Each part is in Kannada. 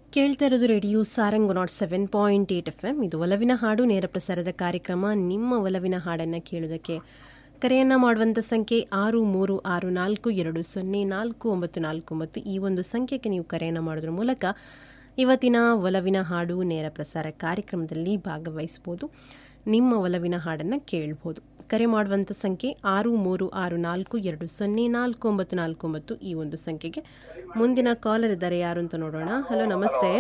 ಕೇಳ್ತಾ ಇರೋದು radio Sarang nought seven point eight F M ಇದು ಒಲವಿನ ಹಾಡು ನೇರ ಪ್ರಸಾರದ ಕಾರ್ಯಕ್ರಮ ನಿಮ್ಮ ಒಲವಿನ ಹಾಡನ್ನು ಕೇಳೋದಕ್ಕೆ ಕರೆಯನ್ನು ಮಾಡುವಂಥ ಸಂಖ್ಯೆ ಆರು ಮೂರು ಆರು ನಾಲ್ಕು ಎರಡು ಸೊನ್ನೆ ನಾಲ್ಕು ಒಂಬತ್ತು ನಾಲ್ಕು ಒಂಬತ್ತು ಈ ಒಂದು ಸಂಖ್ಯೆಗೆ ನೀವು ಕರೆಯನ್ನು ಮಾಡೋದ್ರ ಮೂಲಕ ಇವತ್ತಿನ ಒಲವಿನ ಹಾಡು ನೇರ ಪ್ರಸಾರ ಕಾರ್ಯಕ್ರಮದಲ್ಲಿ ಭಾಗವಹಿಸ್ಬೋದು ನಿಮ್ಮ ಒಲವಿನ ಹಾಡನ್ನು ಕೇಳ್ಬೋದು ಕರೆ ಮಾಡುವಂಥ ಸಂಖ್ಯೆ ಆರು ಮೂರು ಆರು ನಾಲ್ಕು ಎರಡು ಸೊನ್ನೆ ನಾಲ್ಕು ಒಂಬತ್ತು ನಾಲ್ಕು ಒಂಬತ್ತು ಈ ಒಂದು ಸಂಖ್ಯೆಗೆ ಮುಂದಿನ ಕಾಲರ್ ಇದ್ದಾರೆ ಯಾರು ಅಂತ ನೋಡೋಣ ಹಲೋ ನಮಸ್ತೆ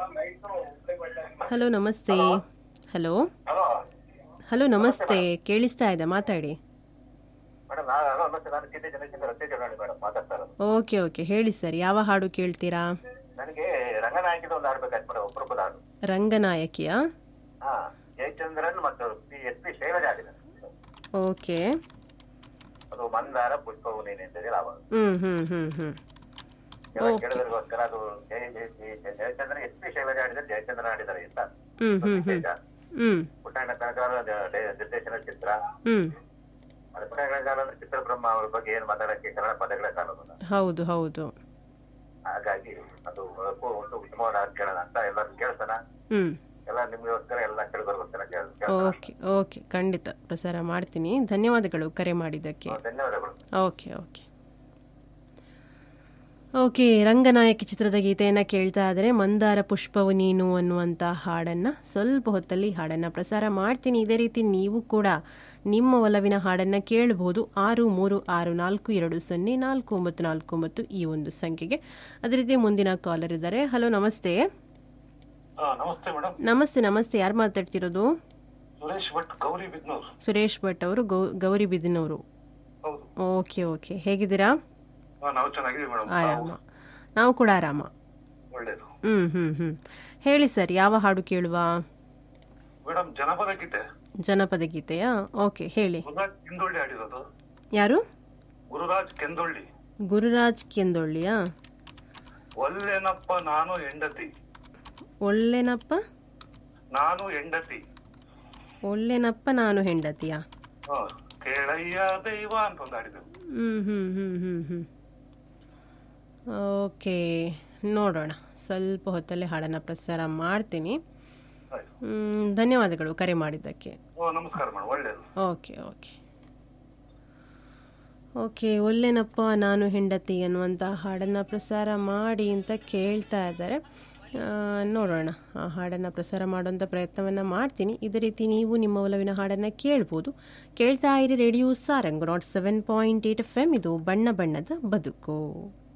ಹಲೋ ನಮಸ್ತೆ ಹಲೋ ಹಲೋ ನಮಸ್ತೆ ಕೇಳಿಸ್ತಾ ಇದೆ ಮಾತಾಡಿ ಮೇಡಮ್ ನಾನು ಮತ್ತೆ ನಾನು ಚಿಂತೆ ಜನರಿಂದ ರಸ್ತೆ ಚುನಾವಣೆ ಮೇಡಮ್ ಮಾತಾಡ್ತಾ ಇರೋದು ಓಕೆ ಓಕೆ ಹೇಳಿ ಸರ್ ಯಾವ ಹಾಡು ಕೇಳ್ತೀರಾ ನನಗೆ ರಂಗನಾಯಕಿದ ಒಂದು ಆಡ್ಬೇಕಾಯ್ತು ಮೇಡಮ್ ಒಬ್ಬರೊಬ್ಬದ ಹಾಡು ರಂಗನಾಯಕಿಯ ಹಾ ಜಯಚಂದ್ರನ್ ಮತ್ತು ಪಿ ಎಸ್ ಪಿ ಶೈಲಜಾ ಆಡಿದ ಓಕೆ ಅದು ಮಂದಾರ ಪುಷ್ಪವು ನೀನೆ ಅಂತ ಹೇಳಿ ಅವಾಗ ಹ್ಮ್ ಹ್ಮ್ ಹ್ಮ್ ಹ್ಮ್ ಎಲ್ಲ ಕೇಳಿದರಿಗೋಸ್ಕರ ಅದು ಜಯ ಜಯ ಜಯ- ಜಯಚಂದ್ರನ್ ಎಸ್ ಪಿ ಶೈಲಜಾ ಆಡಿದ್ದಾರೆ ಜಯಚಂದ್ರನ್ ಆಡಿದ್ದಾರೆ ಅಂತ ಹ್ಮ್ ಹ್ಮ್ ಹ್ಮ್ ವಿಶೇಷ ಹ್ಮ್ ಪುಟ್ಟಣ್ಣ ಕನಕಾಲ ನಿರ್ದೇಶನ ಚಿತ್ರ ಹ್ಮ್ ಅದು ಪುಟ್ಟಣ್ಣ ಕನಕಾಲ ಅಂದ್ರೆ ಚಿತ್ರಬ್ರಹ್ಮ ಅವ್ರ ಬಗ್ಗೆ ಏನು ಮಾತಾಡಕ್ಕೆ ಕನ್ನಡ ಪದಗಳೇ ಸಾಲೋದಿಲ್ಲ ಹೌದು ಹೌದು ಹಾಗಾಗಿ ಅದು ಒ- ಒಂದು ಉತ್ತಮವಾದ ಹಾಡು ಕೇಳೋಣ ಅಂತ ಎಲ್ಲರೂ ಕೇಳ್ತಾನ ಹ್ಮ್ ಎಲ್ಲ ನಿಮ್ಗೋಸ್ಕರ ಎಲ್ಲ ಕೇಳಿದವ್ರಿಗೋಸ್ಕರ ಕೇಳ್ತಾನ ಓಕೆ ಓಕೆ ಖಂಡಿತ ಪ್ರಸಾರ ಮಾಡ್ತೀನಿ ಧನ್ಯವಾದಗಳು ಕರೆ ಮಾಡಿದ್ದಕ್ಕೆ ಧನ್ಯವಾದಗಳು ಓಕೆ ಓಕೆ ಓಕೆ ರಂಗನಾಯಕಿ ಚಿತ್ರದ ಗೀತೆಯನ್ನು ಕೇಳ್ತಾ ಇದ್ರೆ ಮಂದಾರ ಪುಷ್ಪವು ನೀನು ಅನ್ನುವಂಥ ಹಾಡನ್ನು ಸ್ವಲ್ಪ ಹೊತ್ತಲ್ಲಿ ಹಾಡನ್ನು ಪ್ರಸಾರ ಮಾಡ್ತೀನಿ ಇದೇ ರೀತಿ ನೀವು ಕೂಡ ನಿಮ್ಮ ಒಲವಿನ ಹಾಡನ್ನು ಕೇಳಬಹುದು ಆರು ಮೂರು ಆರು ನಾಲ್ಕು ಎರಡು ಸೊನ್ನೆ ನಾಲ್ಕು ಒಂಬತ್ತು ನಾಲ್ಕು ಒಂಬತ್ತು ಈ ಒಂದು ಸಂಖ್ಯೆಗೆ ಅದೇ ರೀತಿ ಮುಂದಿನ ಕಾಲರ್ ಇದ್ದಾರೆ ಹಲೋ ನಮಸ್ತೆ ಹಾ ನಮಸ್ತೆ ಮೇಡಮ್ ನಮಸ್ತೆ ನಮಸ್ತೆ ಯಾರು ಮಾತಾಡ್ತಿರೋದು ಸುರೇಶ್ ಭಟ್ ಗೌರಿ ಬಿದ್ನೂರ್ ಸುರೇಶ್ ಭಟ್ ಅವರು ಗೌ ಗೌರಿಬಿದನವರು ಹೌದು ಓಕೆ ಓಕೆ ಹೇಗಿದ್ದೀರಾ ಹಾ ನಾವು ಚೆನ್ನಾಗಿದ್ದೀವಿ ಮೇಡಮ್ ಆರಾಮ ನಾವು ಕೂಡ ಆರಾಮ ಒಳ್ಳೇದು ಹ್ಮ್ ಹ್ಮ್ ಹ್ಮ್ ಹೇಳಿ ಸರ್ ಯಾವ ಹಾಡು ಕೇಳುವ ಮೇಡಮ್ ಜನಪದ ಗೀತೆ ಜನಪದ ಗೀತೆಯಾ ಓಕೆ ಹೇಳಿ ಗುರುರಾಜ್ ಕೆಂದೊಳ್ಳಿ ಆಡಿರೋದು ಯಾರು ಗುರುರಾಜ್ ಕೆಂದೊಳ್ಳಿ ಗುರುರಾಜ್ ಕೆಂದೊಳ್ಳಿಯಾ ಒಲ್ಲೆನಪ್ಪ ನಾನು ಹೆಂಡತಿ ಒಳ್ಳೆನಪ್ಪ ನಾನು ಹೆಂಡತಿ ಒಳ್ಳೆನಪ್ಪ ನಾನು ಹೆಂಡತಿಯಾ ಹಾ ಕೇಳಯ್ಯ ದೈವ ಅಂತ ಒಂದು ಆಡಿದ್ರು ಹ್ಮ್ ಹ್ಮ್ ಹ್ಮ್ ಹ್ಮ್ ಹ್ಮ್ ಓಕೆ ನೋಡೋಣ ಸ್ವಲ್ಪ ಹೊತ್ತಲ್ಲೇ ಹಾಡನ್ನು ಪ್ರಸಾರ ಮಾಡ್ತೀನಿ ಆಯ್ತು ಹ್ಮ್, ಧನ್ಯವಾದಗಳು ಕರೆ ಮಾಡಿದ್ದಕ್ಕೆ ಓ ನಮಸ್ಕಾರ ಮೇಡಮ್ ಒಳ್ಳೇದು ಓಕೆ ಓಕೆ ಓಕೆ ಒಲ್ಲೆನಪ್ಪ ನಾನು ಹೆಂಡತಿ ಅನ್ನುವಂಥ ಹಾಡನ್ನು ಪ್ರಸಾರ ಮಾಡಿ ಅಂತ ಕೇಳ್ತಾ ಇದ್ದಾರೆ ಆ, ನೋಡೋಣ ಆ ಹಾಡನ್ನು ಪ್ರಸಾರ ಮಾಡುವಂಥ ಪ್ರಯತ್ನವನ್ನು ಮಾಡ್ತೀನಿ ಇದೇ ರೀತಿ ನೀವು ನಿಮ್ಮ ಒಲವಿನ ಹಾಡನ್ನು ಕೇಳ್ಬೋದು ಕೇಳ್ತಾ ಇರಿ radio Sarang nought seven point eight F M ಇದು ಬಣ್ಣ ಬಣ್ಣದ ಬದುಕು